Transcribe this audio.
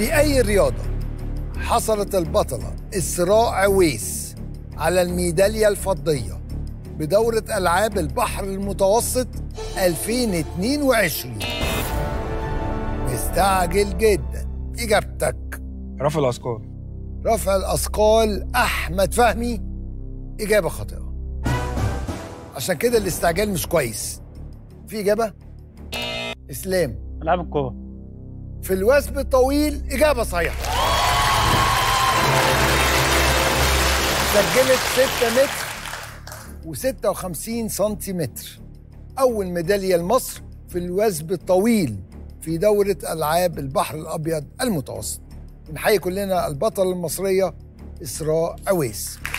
في أي رياضة حصلت البطلة إسراء عويس على الميدالية الفضية بدورة ألعاب البحر المتوسط 2022 مستعجل جدا إجابتك رفع الاثقال رفع الأثقال أحمد فهمي إجابة خاطئة عشان كده الاستعجال مش كويس في إجابة إسلام العاب القوه في الوثب الطويل إجابة صحيحة سجلت 6 متر و56 سنتيمتر أول ميدالية لمصر في الوثب الطويل في دورة ألعاب البحر الأبيض المتوسط بنحيي كلنا البطلة المصرية إسراء عويس